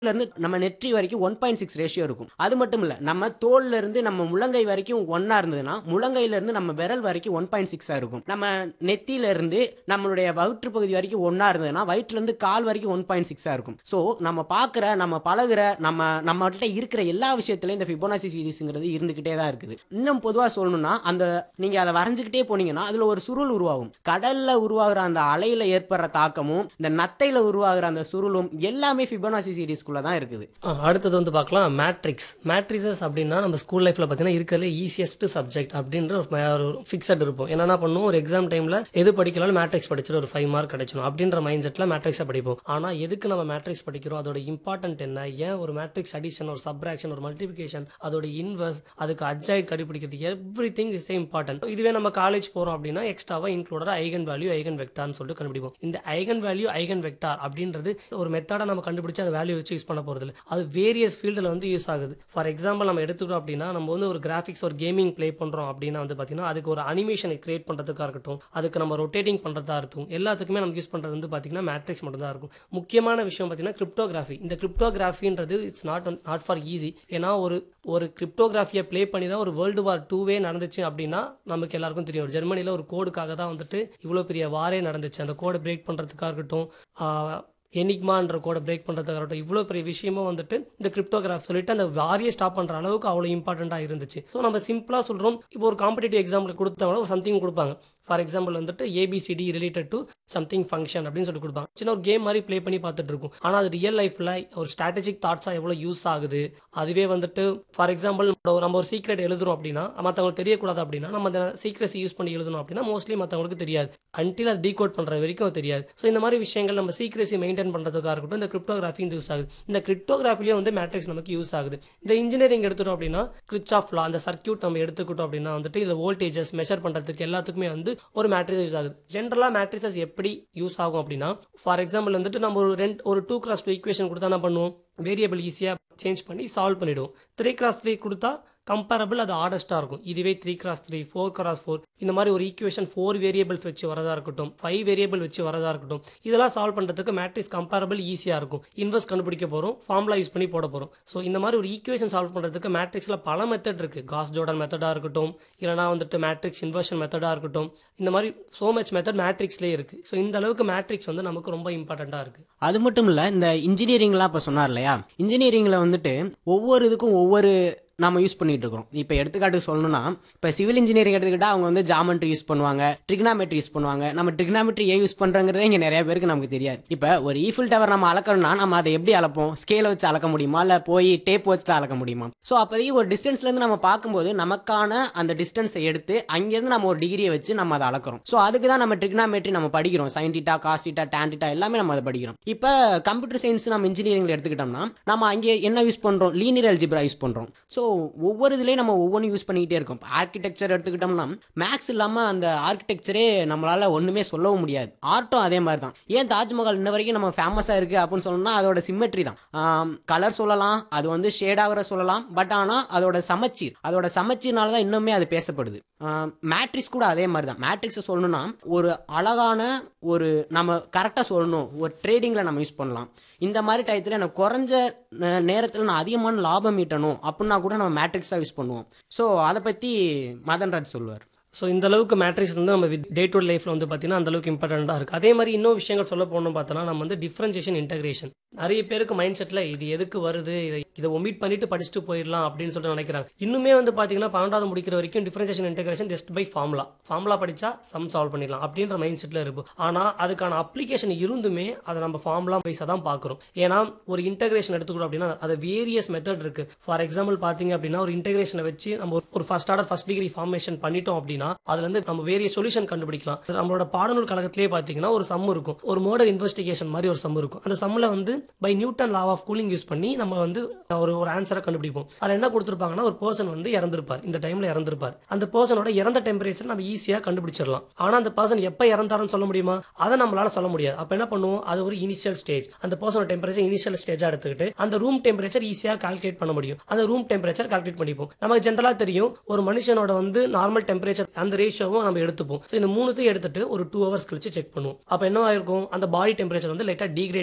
இருந்து நம்ம நெற்றி வரைக்கும் ஒன் பாயிண்ட் சிக்ஸ் ரேஷியோ இருக்கும் அது மட்டும் இல்ல நம்ம தோல்ல இருந்து நம்ம முழங்கை வரைக்கும் ஒன்னா இருந்ததுன்னா முழங்கையில இருந்து நம்ம விரல் வரைக்கும் ஒன் பாயிண்ட் சிக்ஸா இருக்கும் நம்ம நெத்தியில இருந்து நம்மளுடைய வயிற்று பகுதி வரைக்கும் ஒன்னா இருந்ததுன்னா வயிற்றுல இருந்து கால் வரைக்கும் ஒன் பாயிண்ட் சிக்ஸா இருக்கும் ஸோ நம்ம பார்க்குற நம்ம பழகுற நம்ம நம்மகிட்ட இருக்கிற எல்லா விஷயத்துலயும் இந்த ஃபிபோனாசி சீரிஸ்ங்கிறது இருந்துகிட்டே தான் இருக்குது இன்னும் பொதுவா சொல்லணும்னா அந்த நீங்க அதை வரைஞ்சுக்கிட்டே போனீங்கன்னா அதுல ஒரு சுருள் உருவாகும் கடல்ல உருவாகிற அந்த அலையில ஏற்படுற தாக்கமும் இந்த நத்தையில உருவாகிற அந்த சுருளும் எல்லாமே ஃபிபோனாசி சீரிஸ்க்குள்ள தான் இருக்குது ஆ, அடுத்தது வந்து பார்க்கலாம் மேட்ரிக்ஸ் மேட்ரிசஸ் அப்படின்னா நம்ம ஸ்கூல் லைஃப்ல பார்த்தீங்கன்னா இருக்கிறதுல ஈஸியஸ்ட் சப்ஜெக்ட் அப்படின்ற ஒரு ம- ஒரு ஃபிக்ஸட் இருப்போம் என்னன்னா பண்ணுவோம் ஒரு எக்ஸாம் டைம்ல எது படிக்கலாலும் மேட்ரிக்ஸ் படிச்சிட்டு ஒரு ஃபைவ் மார்க் கிடைச்சிடும் அப்படின்ற மைண்ட் செட்ல மேட்ரிக்ஸை படிப்போம் ஆனா எதுக்கு நம்ம மேட்ரிக்ஸ் படிக்கிறோம் அதோட இம்பார்ட்டன்ட் என்ன ஏன் ஒரு மேட்ரிக்ஸ் அடிஷன் ஒரு சப்ராக்ஷன் ஒரு மல்டிபிகேஷன் அதோட இன்வர்ஸ் அதுக்கு அட்ஜாயிட் கண்டுபிடிக்கிறது எவ்ரி திங் இஸ் இம்பார்ட்டன்ட் இதுவே நம்ம காலேஜ் போறோம் அப்படின்னா எக்ஸ்ட்ராவா இன்க்ளூடட் ஐகன் வேல்யூ ஐகன் வெக்டார்னு சொல்லிட்டு கண்டுபிடிப்போம் இந்த ஐகன் வேல்யூ ஐகன் வெக்டார் அப்படின்றது ஒரு மெத்தடை நம்ம கண்டுபிடிச்சு அந்த வேல்யூ வச்சு யூஸ் பண்ண போறது இல்ல அது வேரியஸ் ஃபீல்டில் வந்து யூஸ் ஆகுது ஃபார் எக்ஸாம்பிள் நம்ம எடுத்துக்கிட்டோம் அப்படின்னா நம்ம வந்து ஒரு கிராஃபிக்ஸ் ஒரு கேமிங் ப்ளே பண்றோம் அப்படின்னா வந்து பார்த்தீங்கன்னா அதுக்கு ஒரு அனிமேஷனை கிரியேட் பண்றதுக்காக இருக்கட்டும் அதுக்கு நம்ம ரொட்டேட்டிங் பண்றதா இருக்கும் எல்லாத்துக்குமே நமக்கு யூஸ் பண்றது வந்து பார்த்தீங்கன்னா மேட்ரிக்ஸ் மட்டும் தான் இருக்கும் முக்கியமான விஷயம் பார்த்தீங்கன்னா கிரிப்டோகிராஃபி இந்த கிரிப்டோகிராஃபின்றது it's not not for easy ஏன்னா ஒரு ஒரு கிரிப்டோகிராஃபியை ப்ளே பண்ணி தான் ஒரு வேர்ல்டு வார் டூவே நடந்துச்சு அப்படின்னா நமக்கு எல்லாருக்கும் தெரியும் ஒரு ஜெர்மனியில் ஒரு கோடுக்காக தான் வந்துட்டு இவ்வளோ பெரிய வாரே நடந்துச்சு அந்த கோடை பிரேக் பண்ணுறதுக்காக இருக்கட்டும் ஆஹ், எனிக்மான்ற கோடை பிரேக் பண்ணுறதுக்காக இருக்கட்டும் இவ்வளோ பெரிய விஷயமும் வந்துட்டு இந்த கிரிப்டோகிராஃப் சொல்லிட்டு அந்த வாரியை ஸ்டாப் பண்ணுற அளவுக்கு அவ்வளோ இம்பார்ட்டண்ட்டாக இருந்துச்சு ஸோ நம்ம சிம்பிளாக சொல்கிறோம் இப்போ ஒரு காம்படிட்டிவ் எக்ஸாம்பிள் கொடுத்தவங்க ஒரு சம்திங் கொடுப்பாங்க ஃபார் எக்ஸாம்பிள் வந்துட்டு ABCD related to something function அப்படின்னு சொல்லி கொடுப்பாங்க சின்ன ஒரு கேம் மாதிரி ப்ளே பண்ணி பார்த்துட்டு இருக்கும் ஆனால் அது ரியல் லைஃப்பில் ஒரு ஸ்ட்ராட்டஜிக் தாட்ஸாக எவ்வளோ யூஸ் ஆகுது அதுவே வந்துட்டு ஃபார் எக்ஸாம்பிள் நம்ம ஒரு சீக்ரெட் எழுதுறோம் அப்படின்னா மற்றவங்களுக்கு தெரியக்கூடாது அப்படின்னா நம்ம அந்த சீக்ரெட்ஸ் யூஸ் பண்ணி எழுதணும் அப்படின்னா மோஸ்ட்லி மற்றவங்களுக்கு தெரியாது அன்டில் அது டீகோட் பண்ணுற வரைக்கும் அது தெரியாது ஸோ இந்த மாதிரி விஷயங்கள் நம்ம சீக்ரெசி மெயின்டைன் பண்ணுறதுக்காக இருக்கட்டும் இந்த கிரிப்டோகிராஃபி யூஸ் ஆகுது இந்த கிரிப்டோகிராஃபிலையும் வந்து மேட்ரிக்ஸ் நமக்கு யூஸ் ஆகுது இந்த இன்ஜினியரிங் எடுத்துட்டோம் அப்படின்னா கிரிச் ஆஃப் லா அந்த சர்க்யூட் நம்ம எடுத்துக்கிட்டோம் அப்படின்னா வந்துட்டு இதில் வோல்டேஜஸ் மெஷர் பண்ணுறதுக்கு எல்லாத்துக்குமே வந்து ஒரு மேட்ரிக்ஸ் யூஸ் ஆகுது ஜென்ரலாக மேட்ரிக்ஸஸ் எப்படி யூஸ் ஆகும் அப்படின்னா ஃபார் எக்ஸாம்பிள் வந்துட்டு நம்ம ஒரு ரெண்டு ஒரு டூ கிராஸ் டூ ஈக்குவேஷன் கொடுத்தா என்ன பண்ணுவோம் வேரியபிள் ஈஸியாக சேஞ்ச் பண்ணி சால்வ் பண்ணிடுவோம் த்ரீ கிராஸ் த்ரீ கொடுத்தா கம்பேரபிள் அது ஆடஸ்ட்டாக இருக்கும் இதுவே three cross three four cross four இந்த மாதிரி ஒரு ஈக்குவேஷன் ஃபோர் வேரியபிள்ஸ் வச்சு வரதா இருக்கட்டும் ஃபைவ் வேரியபிள் வச்சு வரதா இருக்கட்டும் இதெல்லாம் சால்வ் பண்ணுறதுக்கு மேட்ரிக்ஸ் கம்பேரபிள் ஈஸியாக இருக்கும் இன்வெஸ்ட் கண்டுபிடிக்க போகிறோம் ஃபார்முலா யூஸ் பண்ணி போட போகிறோம் ஸோ இந்த மாதிரி ஒரு ஈக்குவேஷன் சால்வ் பண்ணுறதுக்கு மேட்ரிக்ஸில் பல மெத்தட் இருக்குது காஸ் ஜோர்டன் மெத்தடாக இருக்கட்டும் இல்லைனா வந்துட்டு மேட்ரிக்ஸ் இன்வர்ஷன் மெத்தடாக இருக்கட்டும் இந்த மாதிரி சோ மச் மெத்தட் மேட்ரிக்ஸ்லேயே இருக்குது ஸோ இந்த அளவுக்கு மேட்ரிக்ஸ் வந்து நமக்கு ரொம்ப இம்பார்ட்டண்ட்டாக இருக்குது அது மட்டும் இல்ல இந்த இன்ஜினியரிங்லாம் இப்போ சொன்னார் இல்லையா இன்ஜினியரிங்ல வந்துட்டு ஒவ்வொரு இதுக்கும் ஒவ்வொரு நாம யூஸ் பண்ணிட்டு இருக்கோம் இப்போ எடுத்துக்காட்டு சொல்லணும்னா இப்போ சிவில் இன்ஜினியரிங் எடுத்துக்கிட்டா அவங்க வந்து ஜாமெட்ரி யூஸ் பண்ணுவாங்க ட்ரிக்னாமெட்ரி யூஸ் பண்ணுவாங்க நம்ம ட்ரிக்னாமெட்ரி ஏன் யூஸ் பண்றோங்கிறதே இங்க நிறைய பேருக்கு நமக்கு தெரியாது இப்போ ஒரு ஈஃபில் டவர் நம்ம அளக்கணும்னா நம்ம அதை எப்படி அளப்போம் ஸ்கேலை வச்சு அளக்க முடியுமா இல்லை போய் டேப் வச்சு தான் அளக்க முடியுமா ஸோ அப்போதைக்கு ஒரு டிஸ்டன்ஸ்ல இருந்து நம்ம பார்க்கும்போது நமக்கான அந்த டிஸ்டன்ஸை எடுத்து அங்கேருந்து நம்ம ஒரு டிகிரியை வச்சு நம்ம அதை அளக்கிறோம் ஸோ அதுக்கு தான் நம்ம ட்ரிக்னாமெட்ரி நம்ம படிக்கிறோம் sine theta cos theta tan theta எல்லாமே நம்ம அதை படிக்கிறோம் இப்போ கம்ப்யூட்டர் சயின்ஸ் நம்ம இன்ஜினியரிங்ல எடுத்துக்கிட்டோம்னா நம்ம அங்கே என்ன யூஸ் பண்றோம் லீனியர் அல்ஜிப்ரா யூஸ் பண்றோம் ஸோ ஒவ்வொரு இதுலயும் நம்ம ஒவ்வொன்றும் யூஸ் பண்ணிக்கிட்டே இருக்கோம் ஆர்கிடெக்சர் எடுத்துக்கிட்டோம்னா மேக்ஸ் இல்லாம அந்த ஆர்கிடெக்சரே நம்மளால ஒண்ணுமே சொல்லவும் முடியாது ஆர்ட்டும் அதே மாதிரி தான் ஏன் தாஜ்மஹால் இன்ன வரைக்கும் நம்ம ஃபேமஸா இருக்கு அப்படின்னு சொல்லணும்னா அதோட சிம்மெட்ரி தான் கலர் சொல்லலாம் அது வந்து ஷேடாகிற சொல்லலாம் பட் ஆனா அதோட சமச்சீர் அதோட சமச்சீர்னால தான் இன்னுமே அது பேசப்படுது மேட்ரிக்ஸ் கூட அதே மாதிரி தான் மேட்ரிக்ஸை சொல்லணும்னா ஒரு அழகான ஒரு நம்ம கரெக்டாக சொல்லணும் ஒரு ட்ரேடிங்கில் நம்ம யூஸ் பண்ணலாம் இந்த மாதிரி டயத்தில் எனக்கு குறைஞ்ச நேரத்தில் நான் அதிகமான லாபம் ஈட்டணும் அப்படின்னா கூட நம்ம மேட்ரிக்ஸ் தான் யூஸ் பண்ணுவோம் ஸோ அதை பற்றி மதன்ராஜ் சொல்லுவார் ஸோ இந்த அளவுக்கு மேட்ரிக்ஸ் வந்து நம்ம டே டு லைஃப்ல வந்து பார்த்தீங்கன்னா அந்த அளவுக்கு இம்பார்ட்டண்ட்டாக இருக்குது அதே மாதிரி இன்னும் விஷயங்கள் சொல்ல போகணும் பார்த்தோன்னா நம்ம வந்து டிஃப்ரென்ஷியேஷன் இன்டகிரேஷன் நிறைய பேருக்கு மைண்ட் செட்டில் இது எதுக்கு வருது இதை இதை ஒமிட் பண்ணிட்டு படிச்சுட்டு போயிடலாம் அப்படின்னு சொல்லிட்டு நினைக்கிறாங்க இன்னுமே வந்து பார்த்தீங்கன்னா பன்னெண்டாவது முடிக்கிற வரைக்கும் differentiation integration just by formula formula படிச்சா சம் சால்வ் பண்ணிடலாம் அப்படின்ற மைண்ட் செட்டில் இருக்கும் ஆனால் அதுக்கான அப்ளிகேஷன் இருந்துமே அதை நம்ம ஃபார்முலா வைஸாக தான் பார்க்குறோம் ஏன்னா ஒரு இன்டகிரேஷன் எடுத்துக்கிறோம் அப்படின்னா அது வேரியஸ் மெத்தட் இருக்கு ஃபார் எக்ஸாம்பிள் பார்த்தீங்க அப்படின்னா ஒரு இன்டகிரேஷனை வச்சு நம்ம ஒரு- ஒரு first order first degree formation பண்ணிட்டோம் அப்படின்னா அதுல இருந்து நம்ம வேரிய சொல்யூஷன் கண்டுபிடிக்கலாம் நம்மளோட பாடநூல் கழகத்திலே பார்த்தீங்கன்னா ஒரு சம் இருக்கும் ஒரு மோடர் இன்வெஸ்டிகேஷன் மாதிரி ஒரு சம் இருக்கும் அந்த சம்மில் வந்து by Newton law of cooling use பண்ணி நம்ம வந்து ஒரு ஒரு ஆன்சரை கண்டுபிடிப்போம் அதில் என்ன கொடுத்துருப்பாங்கன்னா ஒரு பர்சன் வந்து இறந்திருப்பார் இந்த டைம்ல இறந்திருப்பார் அந்த பர்சனோட இறந்த டெம்பரேச்சர் நம்ம ஈஸியாக கண்டுபிடிச்சிடலாம் ஆனால் அந்த பர்சன் எப்போ இறந்தாருன்னு சொல்ல முடியுமா அதை நம்மளால சொல்ல முடியாது அப்போ என்ன பண்ணுவோம் அது ஒரு இனிஷியல் ஸ்டேஜ் அந்த பர்சனோட டெம்பரேச்சர் இனிஷியல் ஸ்டேஜாக எடுத்துக்கிட்டு அந்த ரூம் டெம்பரேச்சர் ஈஸியாக கால்குலேட் பண்ண முடியும் அந்த ரூம் டெம்பரேச்சர் கால்குலேட் பண்ணிப்போம் நமக்கு ஜென்ரலாக தெரியும் ஒரு மனுஷனோட வந்து நார்மல் டெம்பரேச்சர் அந்த ரேஷியோவும் நம்ம எடுத்துப்போம் ஸோ இந்த மூணுத்தையும் எடுத்துட்டு ஒரு டூ ஹவர்ஸ் கழிச்சு செக் பண்ணுவோம் அப்போ என்ன ஆயிருக்கும் அந்த பாடி டெம்பரேச்சர் வந்து லைட்டாக டிகிரேட் ஆயிருக்கும்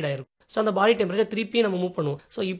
ஸோ அந்த பாடி டெம்பரேச்சர் திருப்பி நம்ம மூவ் பண்ணுவோம் ஸோ